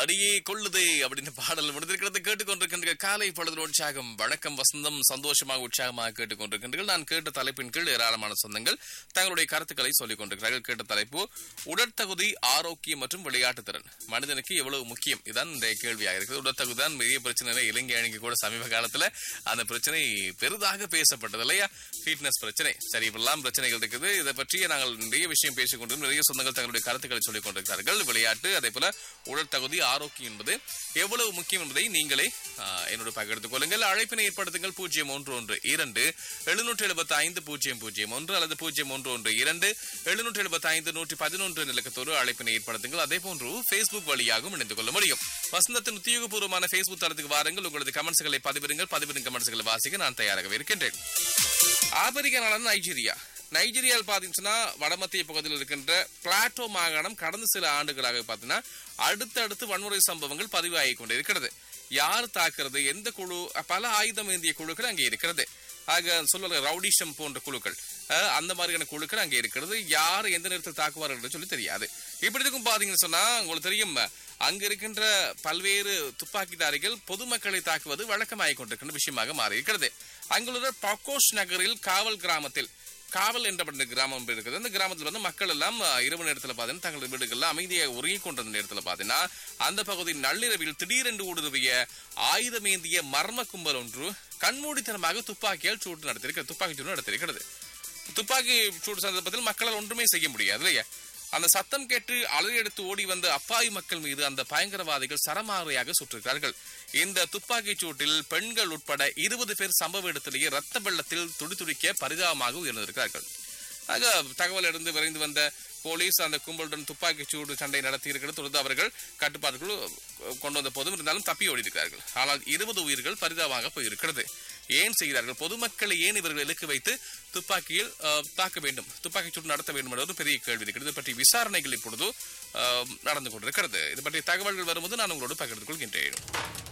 அடியே கொள்ளுதே அப்படின்னு பாடல் முடிந்திருக்கிறது கேட்டுக்கொண்டிருக்கின்ற காலை பொழுது உற்சாகம் வணக்கம் வசந்தம் சந்தோஷமாக உற்சாகமாக கேட்டுக்கொண்டிருக்கின்றீர்கள் நான் கேட்ட தலைப்பின் கீழ் ஏராளமான சொந்தங்கள் தங்களுடைய கருத்துக்களை சொல்லிக் கொண்டிருக்கிறார்கள் கேட்ட தலைப்பு உடற்தகுதி ஆரோக்கியம் மற்றும் விளையாட்டு திறன் மனிதனுக்கு எவ்வளவு முக்கியம் இதுதான் இந்த கேள்வியாக இருக்குது உடற்தகுதி தான் பெரிய பிரச்சனை இலங்கை அணிக்கு கூட சமீப காலத்துல அந்த பிரச்சனை பெரிதாக பேசப்பட்டது இல்லையா ஃபிட்னஸ் பிரச்சனை சரி இப்பெல்லாம் பிரச்சனைகள் இருக்குது இதை பற்றி நாங்கள் நிறைய விஷயம் பேசிக் கொண்டு நிறைய சொந்தங்கள் தங்களுடைய கருத்துக்களை சொல்லிக் கொண்டிருக்கிறார்கள் விளையாட்டு அதே போல உடற்தகுதி ஆரோக்கியம் என்பது எவ்வளவு முக்கியம் என்பதை நீங்களே ஆ, என்னோட பகிர்ந்து கொள்ளுங்கள் அழைப்பினை ஏற்படுத்துங்கள் பூஜ்ஜியம் ஒன்று ஒன்று இரண்டு எழுநூற்றி எழுபத்தி ஐந்து பூஜ்ஜியம் பூஜ்ஜியம் ஒன்று அல்லது பூஜ்ஜியம் ஒன்று ஒன்று இரண்டு எழுநூற்றி எழுபத்தி ஐந்து நூற்றி பதினொன்று நிலக்கத்தோடு அழைப்பினை ஏற்படுத்துங்கள் அதே போன்று Facebook வழியாகவும் இணைந்து கொள்ள முடியும் வசந்தத்தின் உத்தியோகபூர்வமான Facebook தளத்துக்கு வாருங்கள் உங்களது கமெண்ட்ஸ்களை பதிவிடுங்கள் பதிவிடும் கமெண்ட்ஸ்களை வாசிக்க நான் தயாராகவே இருக்கின்றேன் ஆப்பிரிக்க நாடான நைஜீரியா நைஜீரியாவில் பார்த்தீங்கன்னா வடமத்திய பகுதியில் இருக்கின்ற பிளாட்டோ மாகாணம் கடந்த சில ஆண்டுகளாக பார்த்தீங்கன்னா அடுத்தடுத்து வன்முறை சம்பவங்கள் பதிவாகி கொண்டிருக்கிறது யார் தாக்குறது எந்த குழு பல ஆயுதம் ஏந்திய குழுக்கள் அங்கே இருக்கிறது ஆக சொல்லுவாங்க ரவுடிஷம் போன்ற குழுக்கள் அஹ், அந்த மாதிரியான குழுக்கள் அங்கே இருக்கிறது யார் எந்த நேரத்தில் தாக்குவார்கள் என்று சொல்லி தெரியாது இப்படி இருக்கும் பாத்தீங்கன்னு சொன்னா உங்களுக்கு தெரியும் அங்க இருக்கின்ற பல்வேறு துப்பாக்கிதாரிகள் பொதுமக்களை தாக்குவது வழக்கமாகிக் கொண்டிருக்கின்ற விஷயமாக மாறி இருக்கிறது அங்குள்ள பக்கோஷ் நகரில் காவல் கிராமத்தில் காவல் என்றப்பட்ட கிராமம் ஒன்று இருக்குது அந்த கிராமத்தில் வந்து மக்கள் எல்லாம் அஹ், இரவு நேரத்தில் பார்த்தீங்கன்னா தங்களது வீடுகளில் அமைதியாக உறங்கிக் கொண்டிருந்த நேரத்தில் பார்த்தீங்கன்னா அந்த பகுதியின் நள்ளிரவில் திடீரென்று ஊடுருவிய ஆயுதமேந்திய மர்ம கும்பல் ஒன்று கண்மூடித்தனமாக துப்பாக்கியால் சூடு நடத்தியிருக்கிறது துப்பாக்கி சூடு நடத்தியிருக்கிறது துப்பாக்கி சூடு சந்தர்ப்பத்தில் மக்களால் ஒன்றுமே செய்ய முடியாது இல்லையா அந்த சத்தம் கேட்டு அலறி எடுத்து ஓடி வந்த அப்பாவி மக்கள் மீது அந்த பயங்கரவாதிகள் சரமாரியாக சுற்றிருக்கிறார்கள் இந்த துப்பாக்கிச் சூட்டில் பெண்கள் உட்பட இருபது பேர் சம்பவ இடத்திலேயே ரத்த வெள்ளத்தில் துடிதுடிக்க பரிதாபமாக உயர்ந்திருக்கிறார்கள் ஆக தகவல் இருந்து விரைந்து வந்த போலீஸ் அந்த கும்பலுடன் துப்பாக்கிச் சூடு சண்டை நடத்தி இருக்கிறது தொடர்ந்து அவர்கள் கட்டுப்பாட்டுக்குள் கொண்டு வந்த போதும் இருந்தாலும் தப்பி ஓடி இருக்கிறார்கள் ஆனால் இருபது உயிர்கள் பரிதாபமாக போயிருக்கிறது ஏன் செய்கிறார்கள் பொதுமக்களை ஏன் இவர்கள் இலக்கு வைத்து துப்பாக்கியில் அஹ், தாக்க வேண்டும் துப்பாக்கிச் சூடு நடத்த வேண்டும் என்ற ஒரு பெரிய கேள்வி இருக்கிறது இது பற்றி விசாரணைகள் இப்பொழுது அஹ், நடந்து கொண்டிருக்கிறது இது பற்றிய தகவல்கள் வரும்போது நான் உங்களோடு பகிர்ந்து கொள்கின்றேன்